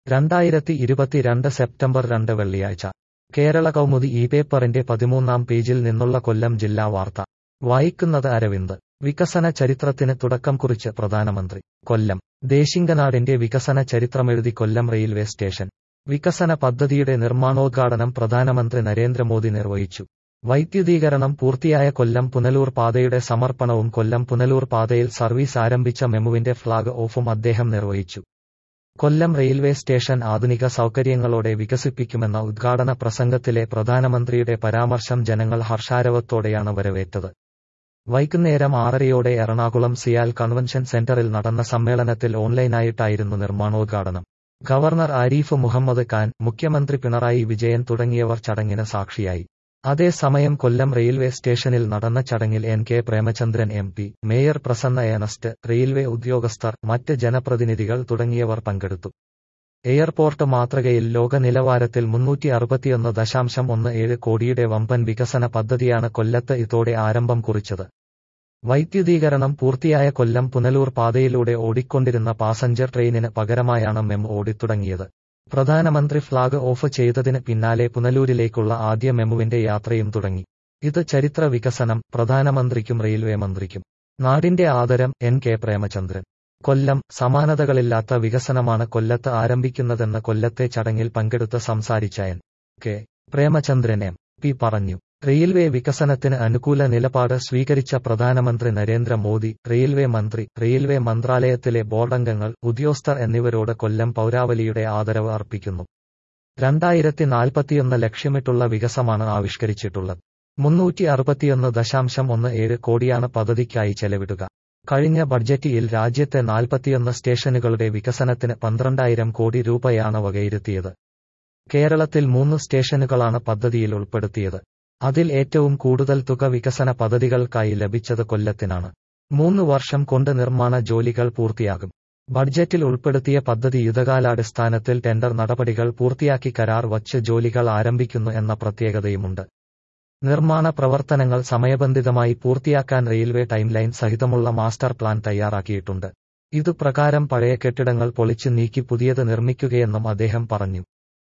രണ്ടായിരത്തി ഇരുപത്തിരണ്ട് സെപ്റ്റംബർ രണ്ട് വെള്ളിയാഴ്ച കേരള കൗമുദി ഈ പേപ്പറിന്റെ പതിമൂന്നാം പേജിൽ നിന്നുള്ള കൊല്ലം ജില്ലാ വാർത്ത വായിക്കുന്നത് അരവിന്ദ് വികസന ചരിത്രത്തിന് തുടക്കം കുറിച്ച് പ്രധാനമന്ത്രി കൊല്ലം ദേശിംഗനാടിന്റെ വികസന ചരിത്രമെഴുതി കൊല്ലം റെയിൽവേ സ്റ്റേഷൻ വികസന പദ്ധതിയുടെ നിർമ്മാണോദ്ഘാടനം പ്രധാനമന്ത്രി നരേന്ദ്രമോദി നിർവഹിച്ചു വൈദ്യുതീകരണം പൂർത്തിയായ കൊല്ലം പുനലൂർ പാതയുടെ സമർപ്പണവും കൊല്ലം പുനലൂർ പാതയിൽ സർവീസ് ആരംഭിച്ച മെമുവിന്റെ ഫ്ളാഗ് ഓഫും അദ്ദേഹം നിർവഹിച്ചു കൊല്ലം റെയിൽവേ സ്റ്റേഷൻ ആധുനിക സൗകര്യങ്ങളോടെ വികസിപ്പിക്കുമെന്ന ഉദ്ഘാടന പ്രസംഗത്തിലെ പ്രധാനമന്ത്രിയുടെ പരാമർശം ജനങ്ങൾ ഹർഷാരവത്തോടെയാണ് വരവേറ്റത് വൈകുന്നേരം ആറരയോടെ എറണാകുളം സിയാൽ കൺവെൻഷൻ സെന്ററിൽ നടന്ന സമ്മേളനത്തിൽ ഓൺലൈനായിട്ടായിരുന്നു നിർമ്മാണോദ്ഘാടനം ഗവർണർ ആരിഫ് മുഹമ്മദ് ഖാൻ മുഖ്യമന്ത്രി പിണറായി വിജയൻ തുടങ്ങിയവർ ചടങ്ങിന് സാക്ഷിയായി അതേസമയം കൊല്ലം റെയിൽവേ സ്റ്റേഷനിൽ നടന്ന ചടങ്ങിൽ N K Premachandran M P mayor Prasanna Ernest railway ഉദ്യോഗസ്ഥർ മറ്റ് ജനപ്രതിനിധികൾ തുടങ്ങിയവർ പങ്കെടുത്തു എയർപോർട്ട് മാതൃകയിൽ ലോക നിലവാരത്തിൽ മുന്നൂറ്റി അറുപത്തിയൊന്ന് ദശാംശം ഒന്ന് ഏഴ് കോടിയുടെ വമ്പൻ വികസന പദ്ധതിയാണ് കൊല്ലത്ത് ഇതോടെ ആരംഭം കുറിച്ചത് വൈദ്യുതീകരണം പൂർത്തിയായ കൊല്ലം പുനലൂർ പാതയിലൂടെ ഓടിക്കൊണ്ടിരുന്ന പാസഞ്ചർ ട്രെയിനിന് പകരമായാണ് മെം ഓടിത്തുടങ്ങിയത് പ്രധാനമന്ത്രി ഫ്ളാഗ് ഓഫ് ചെയ്തതിന് പിന്നാലെ പുനലൂരിലേക്കുള്ള ആദ്യ മെമുവിന്റെ യാത്രയും തുടങ്ങി ഇത് ചരിത്ര വികസനം പ്രധാനമന്ത്രിക്കും റെയിൽവേ മന്ത്രിക്കും നാടിന്റെ ആദരം എൻ കെ പ്രേമചന്ദ്രൻ കൊല്ലം സമാനതകളില്ലാത്ത വികസനമാണ് കൊല്ലത്ത് ആരംഭിക്കുന്നതെന്ന് കൊല്ലത്തെ ചടങ്ങിൽ പങ്കെടുത്ത് സംസാരിച്ച N K Premachandran M P പറഞ്ഞു റെയിൽവേ വികസനത്തിന് അനുകൂല നിലപാട് സ്വീകരിച്ച പ്രധാനമന്ത്രി നരേന്ദ്രമോദി റെയിൽവേ മന്ത്രി റെയിൽവേ മന്ത്രാലയത്തിലെ ബോർഡംഗങ്ങൾ ഉദ്യോഗസ്ഥർ എന്നിവരോട് കൊല്ലം പൗരാവലിയുടെ ആദരവ് അർപ്പിക്കുന്നു രണ്ടായിരത്തി നാൽപ്പത്തിയൊന്ന് ലക്ഷ്യമിട്ടുള്ള വികസമാണ് ആവിഷ്കരിച്ചിട്ടുള്ളത് മുന്നൂറ്റി അറുപത്തിയൊന്ന് ദശാംശം ഒന്ന് ഏഴ് കോടിയാണ് പദ്ധതിക്കായി ചെലവിടുക കഴിഞ്ഞ ബഡ്ജറ്റിൽ രാജ്യത്തെ നാൽപ്പത്തിയൊന്ന് സ്റ്റേഷനുകളുടെ വികസനത്തിന് പന്ത്രണ്ടായിരം കോടി രൂപയാണ് വകയിരുത്തിയത് കേരളത്തിൽ മൂന്ന് സ്റ്റേഷനുകളാണ് പദ്ധതിയിൽ ഉൾപ്പെടുത്തിയത് അതിൽ ഏറ്റവും കൂടുതൽ തുക വികസന പദ്ധതികൾക്കായി ലഭിച്ചത് കൊല്ലത്തിനാണ് മൂന്ന് വർഷം കൊണ്ട് നിർമ്മാണ ജോലികൾ പൂർത്തിയാകും ബഡ്ജറ്റിൽ ഉൾപ്പെടുത്തിയ പദ്ധതി യുദ്ധകാലാടിസ്ഥാനത്തിൽ ടെൻഡർ നടപടികൾ പൂർത്തിയാക്കി കരാർ വച്ച് ജോലികൾ ആരംഭിക്കുന്നു എന്ന പ്രത്യേകതയുമുണ്ട് നിർമ്മാണ പ്രവർത്തനങ്ങൾ സമയബന്ധിതമായി പൂർത്തിയാക്കാൻ റെയിൽവേ ടൈം ലൈൻ സഹിതമുള്ള മാസ്റ്റർ പ്ലാൻ തയ്യാറാക്കിയിട്ടുണ്ട് ഇതുപ്രകാരം പഴയ കെട്ടിടങ്ങൾ പൊളിച്ചു നീക്കി പുതിയത് നിർമ്മിക്കുകയെന്നും അദ്ദേഹം പറഞ്ഞു